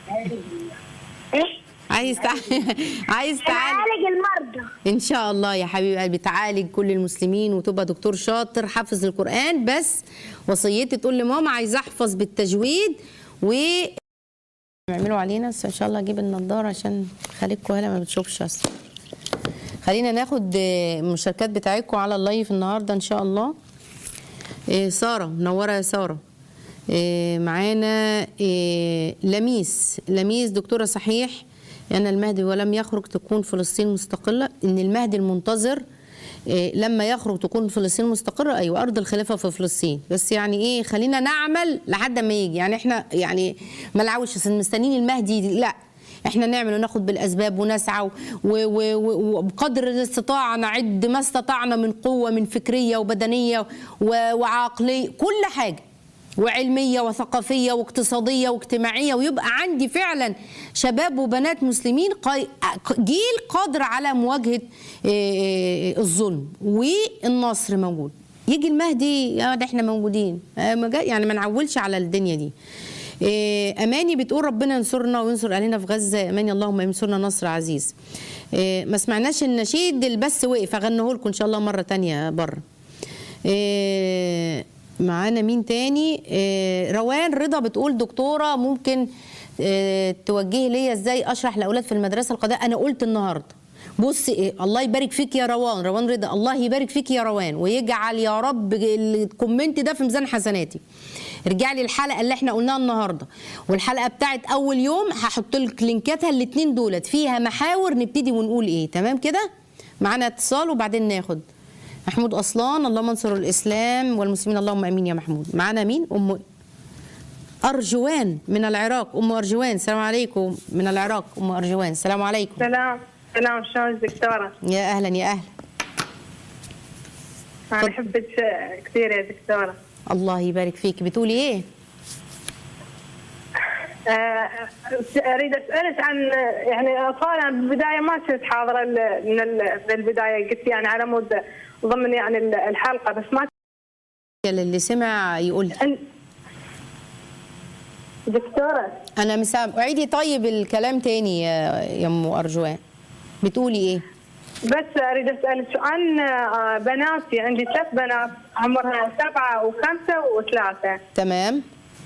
ايه عايز تع... عايز انا تعالج عالج المرضى ان شاء الله يا حبيبي قلبي تعالج كل المسلمين وتبقى دكتور شاطر حافظ القران بس وصيتي تقول لماما عايز احفظ بالتجويد و يعملوا علينا بس ان شاء الله اجيب النضاره عشان خليكوا هلا ما بتشوفش اصلا خلينا ناخد آه، المشاركات بتاعتكم على اللايف النهارده ان شاء الله آه، ساره منوره يا ساره آه، معانا آه، لميس لميس دكتوره صحيح أن المهدي ولم يخرج تكون فلسطين مستقلة إن المهدي المنتظر آه، لما يخرج تكون فلسطين مستقرة أيوة أرض الخلافة في فلسطين بس يعني إيه خلينا نعمل لحد ما يجي يعني إحنا يعني ما نعوش أصل مستنيين المهدي لا احنا نعمل وناخد بالاسباب ونسعى و- و- و- وبقدر الاستطاعه نعد ما استطعنا من قوه من فكريه وبدنيه و- وعقليه كل حاجه وعلميه وثقافيه واقتصاديه واجتماعيه ويبقى عندي فعلا شباب وبنات مسلمين قاي- جيل قادر على مواجهه آه، الظلم والنصر موجود يجي المهدي يا ده احنا موجودين آه، ما جا- يعني ما نعولش على الدنيا دي إيه، اماني بتقول ربنا ينصرنا وينصر اهلنا في غزه اماني اللهم ينصرنا نصر عزيز إيه، ما سمعناش النشيد البث وقف اغنيه لكم ان شاء الله مره تانية بره إيه، معانا مين تاني إيه، روان رضا بتقول دكتوره ممكن إيه، توجهي ليا ازاي اشرح لاولاد في المدرسه القضاء انا قلت النهارده بص إيه الله يبارك فيك يا روان روان رضا الله يبارك فيك يا روان ويجعل يا رب الكومنت ده في ميزان حسناتي ارجع لي الحلقه اللي احنا قلناها النهارده والحلقه بتاعت اول يوم هحط لك لينكاتها الاثنين دولت فيها محاور نبتدي ونقول ايه تمام كده معانا اتصال وبعدين ناخد محمود اصلان اللهم انصر الاسلام والمسلمين اللهم امين يا محمود معانا مين ام ارجوان من العراق ام ارجوان السلام عليكم من العراق ام ارجوان السلام عليكم سلام سلام شلونك دكتورة؟ يا اهلا يا اهلا أنا أحبك كثير يا دكتورة. الله يبارك فيك بتقولي ايه آه، أريد أسألك عن يعني أطفال بالبداية ما كنت حاضرة ال- من ال- من البداية قلت يعني على مود ضمن يعني ال- الحلقة بس ما اللي سمع يقول لي كنت- دكتورة انا مسام اعيدي طيب الكلام تاني يا يا ام ارجوان بتقولي ايه بس أريد أسألك عن آه، بناتي عندي ثلاث بنات عمرها سبعة وخمسة وثلاثة. تمام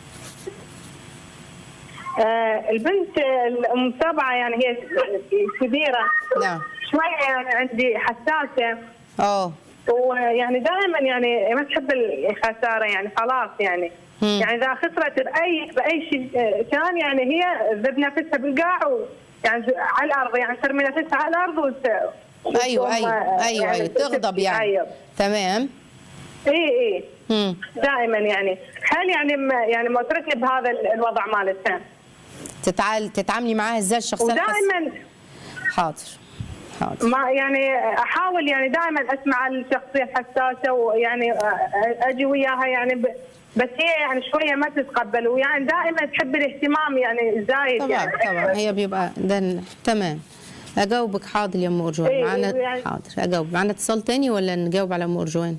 آه، البنت الأم سبعة يعني هي كبيرة نعم شوية يعني عندي حساسة اه ويعني دائما يعني ما تحب الخساره يعني خلاص يعني مم. يعني اذا خسرت باي باي شيء آه، كان يعني هي ذب نفسها بالقاع و يعني على الارض يعني ترمي نفسها على الارض وت... ايوه وتقوم، ايوه آه، ايوه يعني ايوه تغضب تبكي يعني تعيط. تمام اي اي مم. دائما يعني هل يعني ما يعني متركني بهذا ال- الوضع مالتها تتعال تتعاملي معاها ازاي الشخصيه الحس- ودائما حاضر حاضر ما يعني احاول يعني دائما اسمع الشخصيه الحساسه ويعني اجي وياها يعني ب... بس هي يعني شويه ما تتقبل ويعني دائما تحب الاهتمام يعني زايد طبعا يعني طبعا هي بيبقى ده ال- تمام اجاوبك حاضر يا ام ارجوان إيه، معانا يعني- حاضر اجاوب معانا اتصال تاني ولا نجاوب على ام ارجوان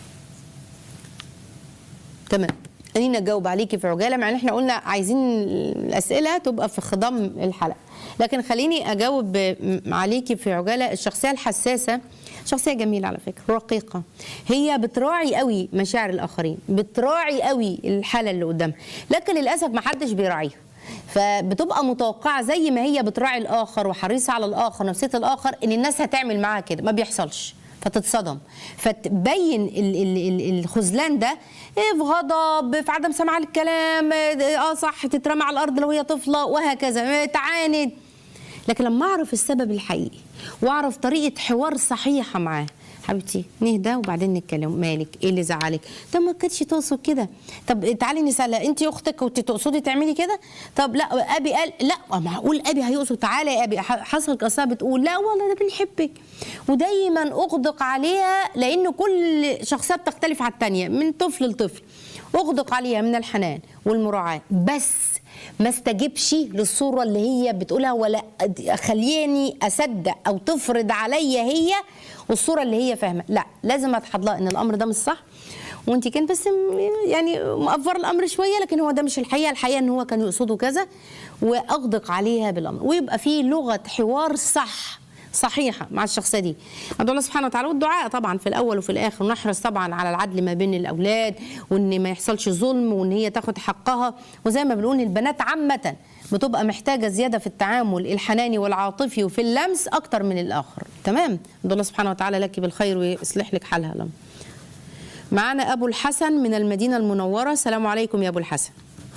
تمام خلينا نجاوب عليكي في عجاله مع ان احنا قلنا عايزين الاسئله تبقى في خضم الحلقه لكن خليني اجاوب م- عليكي في عجاله الشخصيه الحساسه شخصيه جميله على فكره رقيقه هي بتراعي قوي مشاعر الاخرين بتراعي قوي الحاله اللي قدامها لكن للاسف ما حدش بيراعيها فبتبقى متوقعه زي ما هي بتراعي الاخر وحريصه على الاخر نفسيه الاخر ان الناس هتعمل معاها كده ما بيحصلش فتتصدم فتبين ال- ال- ال- الخذلان ده إيه في غضب في عدم سماع الكلام اه صح تترمى على الارض لو هي طفله وهكذا آه، تعاند لكن لما اعرف السبب الحقيقي واعرف طريقه حوار صحيحه معاه حبيبتي نهدى وبعدين نتكلم مالك ايه اللي زعلك طب ما كانتش تقصد كده طب تعالي نسالها انت اختك كنت تقصدي تعملي كده طب لا ابي قال لا معقول ابي هيقصد تعالى يا ابي ح- حصل قصه بتقول لا والله ده بنحبك ودايما اغدق عليها لان كل شخصيه بتختلف عن الثانيه من طفل لطفل اغدق عليها من الحنان والمراعاه بس ما استجبش للصورة اللي هي بتقولها ولا خليني أصدق أو تفرض عليا هي والصورة اللي هي فاهمة لا لازم أتحض لها إن الأمر ده مش صح وانت كنت بس م- يعني مقفر الامر شويه لكن هو ده مش الحقيقه الحقيقه ان هو كان يقصده كذا واغدق عليها بالامر ويبقى في لغه حوار صح صحيحه مع الشخصيه دي ادعو الله سبحانه وتعالى والدعاء طبعا في الاول وفي الاخر ونحرص طبعا على العدل ما بين الاولاد وان ما يحصلش ظلم وان هي تاخد حقها وزي ما بنقول البنات عامه بتبقى محتاجه زياده في التعامل الحناني والعاطفي وفي اللمس اكتر من الاخر تمام ادعو الله سبحانه وتعالى لك بالخير ويصلح لك حالها لما معانا ابو الحسن من المدينه المنوره السلام عليكم يا ابو الحسن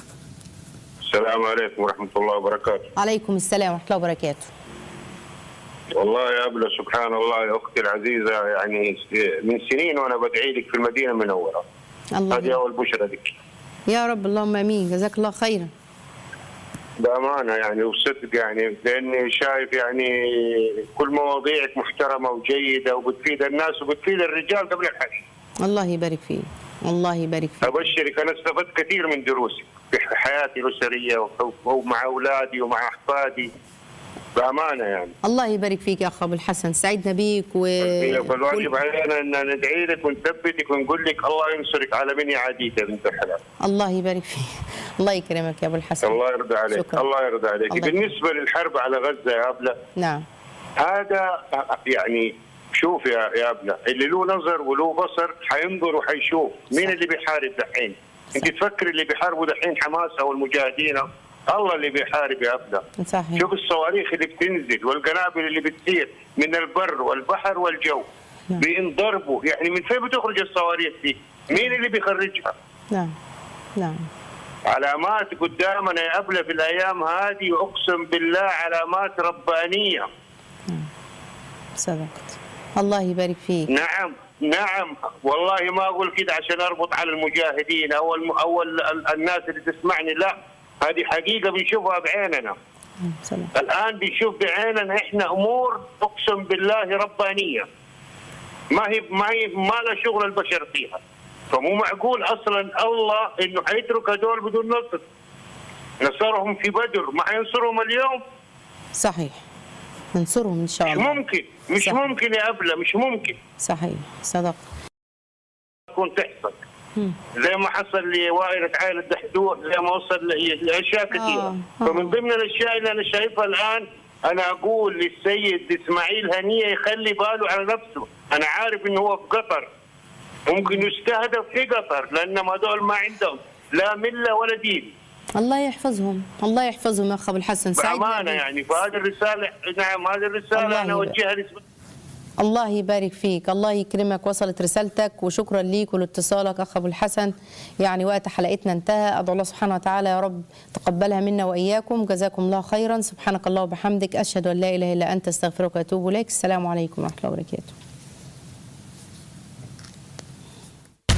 السلام عليكم ورحمة الله وبركاته عليكم السلام ورحمه الله وبركاته والله يا أبلة سبحان الله يا أختي العزيزة يعني من سنين وأنا بدعي لك في المدينة المنورة الله هذه أول بشرى لك يا رب اللهم امين جزاك الله خيرا بأمانة يعني وصدق يعني لأني شايف يعني كل مواضيعك محترمة وجيدة وبتفيد الناس وبتفيد الرجال قبل الحديث الله يبارك فيك الله يبارك فيك أبشرك أنا استفدت كثير من دروسك في حياتي الأسرية ومع أولادي ومع أحفادي بأمانة يعني الله يبارك فيك يا اخ ابو الحسن سعدنا بيك و فالواجب علينا ان ندعي لك ونثبتك ونقول لك الله ينصرك على من يعاديك يا بنت الحلال الله يبارك فيك الله يكرمك يا ابو الحسن الله يرضى عليك شكرا. الله يرضى عليك الله بالنسبه للحرب على غزه يا ابله نعم هذا يعني شوف يا يا ابله اللي له نظر وله بصر حينظر وحيشوف مين اللي بيحارب دحين انت تفكر اللي بيحاربوا دحين حماس او المجاهدين الله اللي بيحارب يا ابله صحيح شوف الصواريخ اللي بتنزل والقنابل اللي بتصير من البر والبحر والجو نعم. بينضربوا يعني من فين بتخرج الصواريخ دي؟ مين اللي بيخرجها؟ نعم نعم علامات قدامنا يا أبلة في الأيام هذه أقسم بالله علامات ربانية صدقت الله يبارك فيك نعم نعم والله ما أقول كده عشان أربط على المجاهدين أو الم... أو ال... ال- الناس اللي تسمعني لا هذه حقيقة بنشوفها بعيننا صدقت الآن بنشوف بعيننا إحنا أمور أقسم بالله ربانية ما هي ما هي ما لا شغل البشر فيها فمو معقول أصلا الله إنه حيترك هدول بدون نصر نصرهم في بدر ما حينصرهم اليوم صحيح ننصرهم ان شاء مش الله ممكن مش صح. ممكن يا أبلة مش ممكن صحيح صدقت تكون تحصل مم. زي ما حصل لوائل عائلة دحدوح زي ما وصل ل- لاشياء كثيره آه. فمن ضمن الاشياء اللي انا شايفها الان انا اقول للسيد اسماعيل هنيه يخلي باله على نفسه انا عارف انه هو في قطر ممكن يستهدف في قطر لان هذول ما عندهم لا مله ولا دين الله يحفظهم الله يحفظهم يا اخ ابو الحسن سعدنا بامانه بيك. يعني فهذه الرساله نعم هذه الرساله الله انا يبارك. اوجهها لاسماعيل الله يبارك فيك الله يكرمك وصلت رسالتك وشكرا ليك ولاتصالك اخ ابو الحسن يعني وقت حلقتنا انتهى ادعو الله سبحانه وتعالى يا رب تقبلها منا واياكم جزاكم الله خيرا سبحانك الله وبحمدك اشهد ان لا اله الا انت استغفرك واتوب اليك السلام عليكم ورحمه الله وبركاته